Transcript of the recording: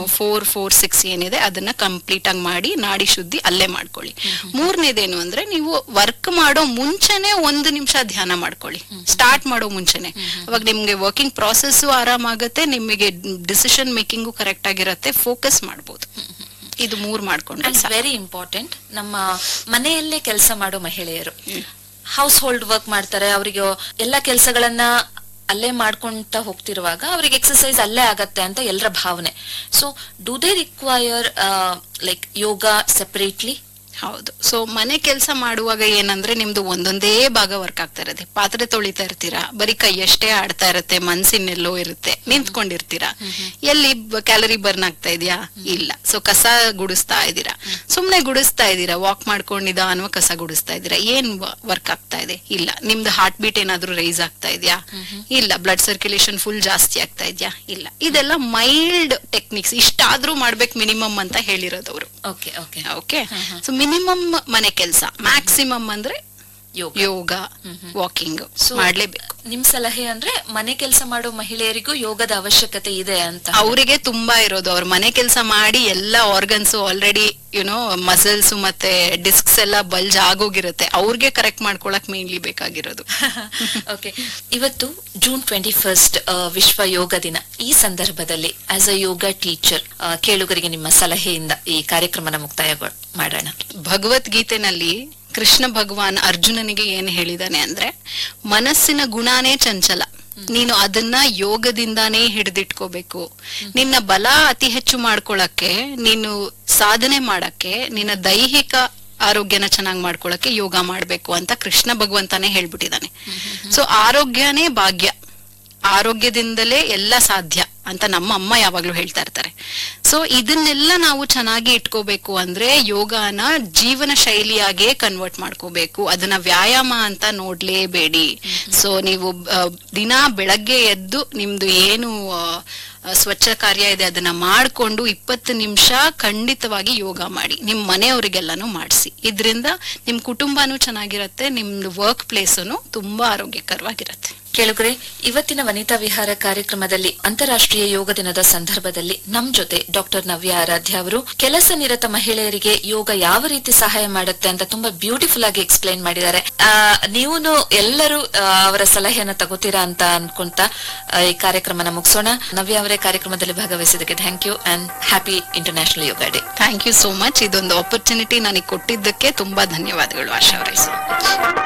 Four four six ಏನಿದೆ ಅದನ್ನ complete ಆಗಿ ಮಾಡಿ ನಾಡಿ ಶುದ್ಧಿ ಅಲ್ಲೇ ಮಾಡ್ಕೊಳ್ಳಿ ಮೂರನೇದೇನು ಅಂದ್ರೆ ನೀವು ವರ್ಕ್ ಮಾಡೋ ಮುಂಚೆನೆ ಒಂದು ನಿಮಿಷ ಧ್ಯಾನ ಮಾಡ್ಕೊಳ್ಳಿ ಸ್ಟಾರ್ಟ್ ಮಾಡೋ ಮುಂಚೆನೆ ಅವಾಗ ನಿಮ್ಗೆ ವರ್ಕಿಂಗ್ ಪ್ರಾಸೆಸ್ ಆರಾಮಾಗುತ್ತೆ ನಿಮಗೆ ಡಿಸಿಷನ್ ಮೇಕಿಂಗು ಕರೆಕ್ಟ್ ಆಗಿರತ್ತೆ ಫೋಕಸ್ ಮಾಡ್ಬೋದು ಇದು ಮೂರ್ ಮಾಡ್ಕೊಂಡ್ರೆ ಅಂಡ್ ಸಾಕು. ವೆರಿ ಇಂಪಾರ್ಟೆಂಟ್ ನಮ್ಮ ಮನೆಯಲ್ಲೇ ಕೆಲಸ ಮಾಡೋ ಮಹಿಳೆಯರು ಹೌಸ್ ಹೋಲ್ಡ್ ವರ್ಕ್ ಮಾಡ್ತಾರೆ ಅವರಿಗೆ ಎಲ್ಲ ಕೆಲಸಗಳನ್ನ ಅಲ್ಲೇ ಮಾಡ್ಕೊಂತ ಹೋಗ್ತಿರುವಾಗ ಅವ್ರಿಗೆ ಎಕ್ಸರ್ಸೈಸ್ ಅಲ್ಲೇ ಆಗತ್ತೆ ಅಂತ ಎಲ್ಲರ ಭಾವನೆ so do they require like yoga separately ಹೌದು ಸೊ ಮನೆ ಕೆಲಸ ಮಾಡುವಾಗ ಏನಂದ್ರೆ ನಿಮ್ದು ಒಂದೊಂದೇ ಭಾಗ ವರ್ಕ್ ಆಗ್ತಾ ಇರುತ್ತೆ ಪಾತ್ರೆ ತೊಳಿತಾ ಇರ್ತೀರಾ ಬರೀ ಕೈಯಷ್ಟೇ ಆಡ್ತಾ ಇರುತ್ತೆ ಮನ್ಸಿನೆಲ್ಲೋ ಇರುತ್ತೆ ನಿಂತ್ಕೊಂಡಿರ್ತೀರಾ ಎಲ್ಲಿ ಕ್ಯಾಲರಿ ಬರ್ನ್ ಆಗ್ತಾ ಇದೆಯಾ ಇಲ್ಲ ಸೊ ಕಸ ಗುಡಿಸ್ತಾ ಇದ್ದೀರಾ ಸುಮ್ನೆ ಗುಡಿಸ್ತಾ ಇದ್ದೀರಾ ವಾಕ್ ಮಾಡ್ಕೊಂಡು ನಿಧಾನವಾಗಿ ಕಸ ಗುಡಿಸ್ತಾ ಇದ್ದೀರಾ ಏನ್ ವರ್ಕ್ ಆಗ್ತಾ ಇದೆ ಇಲ್ಲ ನಿಮ್ದು ಹಾರ್ಟ್ ಬೀಟ್ ಏನಾದ್ರೂ ರೈಸ್ ಆಗ್ತಾ ಇದೆಯಾ ಇಲ್ಲ ಬ್ಲಡ್ ಸರ್ಕ್ಯುಲೇಷನ್ ಫುಲ್ ಜಾಸ್ತಿ ಆಗ್ತಾ ಇದೆಯಾ ಇಲ್ಲ ಇದೆಲ್ಲ ಮೈಲ್ಡ್ ಟೆಕ್ನಿಕ್ಸ್ ಇಷ್ಟಾದ್ರೂ ಮಾಡ್ಬೇಕು ಮಿನಿಮಮ್ ಅಂತ ಹೇಳಿರೋದವ್ರು okay okay okay so minimum ಮನೆ ಕೆಲಸ ಮ್ಯಾಕ್ಸಿಮಮ್ ಅಂದ್ರೆ ಯೋಗ ಯೋಗ ವಾಕಿಂಗ್ So, ಮಾಡ್ಲೇಬೇಕು ನಿಮ್ ಸಲಹೆ ಅಂದ್ರೆ ಮನೆ ಕೆಲಸ ಮಾಡೋ ಮಹಿಳೆಯರಿಗೂ ಯೋಗದ ಅವಶ್ಯಕತೆ ಇದೆ ಅಂತ ಅವರಿಗೆ ತುಂಬಾ ಇರೋದು ಅವ್ರ ಮನೆ ಕೆಲಸ ಮಾಡಿ ಎಲ್ಲ ಆರ್ಗನ್ಸ್ ಆಲ್ರೆಡಿ ಯುನೋ ಮಸಲ್ಸ್ ಮತ್ತೆ ಡಿಸ್ಕ್ಸ್ ಎಲ್ಲ ಬಲ್ಜ್ ಆಗೋಗಿರುತ್ತೆ ಅವ್ರಿಗೆ ಕರೆಕ್ಟ್ ಮಾಡ್ಕೊಳಕ್ ಮೇನ್ಲಿ ಬೇಕಾಗಿರೋದು ಓಕೆ ಇವತ್ತು ಜೂನ್ ಟ್ವೆಂಟಿ ಫಸ್ಟ್ ವಿಶ್ವ ಯೋಗ ದಿನ ಈ ಸಂದರ್ಭದಲ್ಲಿ ಆಸ್ ಅ ಯೋಗ ಟೀಚರ್ ಕೇಳುಗರಿಗೆ ನಿಮ್ಮ ಸಲಹೆಯಿಂದ ಈ ಕಾರ್ಯಕ್ರಮನ ಮುಕ್ತಾಯ ಮಾಡೋಣ ಭಗವದ್ಗೀತೆನಲ್ಲಿ ಕೃಷ್ಣ ಭಗವಾನ್ ಅರ್ಜುನನಿಗೆ ಏನ್ ಹೇಳಿದಾನೆ ಅಂದ್ರೆ ಮನಸ್ಸಿನ ಗುಣಾನೇ ಚಂಚಲ ನೀನು ಅದನ್ನ ಯೋಗದಿಂದಾನೇ ಹಿಡಿದಿಟ್ಕೋಬೇಕು ನಿನ್ನ ಬಲ ಅತಿ ಹೆಚ್ಚು ಮಾಡ್ಕೊಳಕ್ಕೆ ನೀನು ಸಾಧನೆ ಮಾಡಕ್ಕೆ ನಿನ್ನ ದೈಹಿಕ ಆರೋಗ್ಯನ ಚೆನ್ನಾಗಿ ಮಾಡ್ಕೊಳಕ್ಕೆ ಯೋಗ ಮಾಡ್ಬೇಕು ಅಂತ ಕೃಷ್ಣ ಭಗವಂತನೇ ಹೇಳ್ಬಿಟ್ಟಿದ್ದಾನೆ ಸೊ ಆರೋಗ್ಯನೇ ಭಾಗ್ಯ ಆರೋಗ್ಯದಿಂದಲೇ ಎಲ್ಲ ಸಾಧ್ಯ ಅಂತ ನಮ್ಮ ಅಮ್ಮ ಯಾವಾಗ್ಲೂ ಹೇಳ್ತಾ ಇರ್ತಾರೆ ಸೊ ಇದನ್ನೆಲ್ಲ ನಾವು ಚೆನ್ನಾಗಿ ಇಟ್ಕೋಬೇಕು ಅಂದ್ರೆ ಯೋಗನ ಜೀವನ ಶೈಲಿಯಾಗೇ ಕನ್ವರ್ಟ್ ಮಾಡ್ಕೋಬೇಕು ಅದನ್ನ ವ್ಯಾಯಾಮ ಅಂತ ನೋಡ್ಲೇಬೇಡಿ ಸೊ ನೀವು ಆ, ದಿನಾ ಬೆಳಗ್ಗೆ ಎದ್ದು ನಿಮ್ದು ಏನು ಆ, ಆ, ಸ್ವಚ್ಛ ಕಾರ್ಯ ಇದೆ ಅದನ್ನ ಮಾಡ್ಕೊಂಡು ಇಪ್ಪತ್ತು ನಿಮಿಷ ಖಂಡಿತವಾಗಿ ಯೋಗ ಮಾಡಿ ನಿಮ್ ಮನೆಯವರಿಗೆಲ್ಲಾನು ಮಾಡಿಸಿ ಇದರಿಂದ ನಿಮ್ ಕುಟುಂಬನೂ ಚೆನ್ನಾಗಿರತ್ತೆ ನಿಮ್ದು ವರ್ಕ್ ಪ್ಲೇಸನು ತುಂಬಾ ಆರೋಗ್ಯಕರವಾಗಿರತ್ತೆ ಕೇಳುಗರೆ ಇವತ್ತಿನ ವನಿತಾ ವಿಹಾರ ಕಾರ್ಯಕ್ರಮದಲ್ಲಿ ಅಂತಾರಾಷ್ಟ್ರೀಯ ಯೋಗ ದಿನದ ಸಂದರ್ಭದಲ್ಲಿ ನಮ್ ಜೊತೆ ಡಾಕ್ಟರ್ ನವ್ಯ ಆರಾಧ್ಯ ಅವರು ಕೆಲಸ ನಿರತ ಮಹಿಳೆಯರಿಗೆ ಯೋಗ ಯಾವ ರೀತಿ ಸಹಾಯ ಮಾಡುತ್ತೆ ಅಂತ ತುಂಬಾ ಬ್ಯೂಟಿಫುಲ್ ಆಗಿ ಎಕ್ಸ್ಪ್ಲೈನ್ ಮಾಡಿದ್ದಾರೆ ನೀವು ಎಲ್ಲರೂ ಆ, ಅವರ ಸಲಹೆಯನ್ನ ತಗೋತೀರಾ ಅಂತ ಅನ್ಕೊಂತ ಆ, ಈ ಕಾರ್ಯಕ್ರಮನ ಮುಗಿಸೋಣ ನವ್ಯ ಅವರೇ ಕಾರ್ಯಕ್ರಮದಲ್ಲಿ ಭಾಗವಹಿಸಿದ್ದಕ್ಕೆ thank you and happy international yoga day thank you so much ಇದೊಂದು ಆಪರ್ಚುನಿಟಿ ನನಗೆ ಕೊಟ್ಟಿದ್ದಕ್ಕೆ ತುಂಬಾ ಧನ್ಯವಾದಗಳು ಆಶಾ ಅವರೇ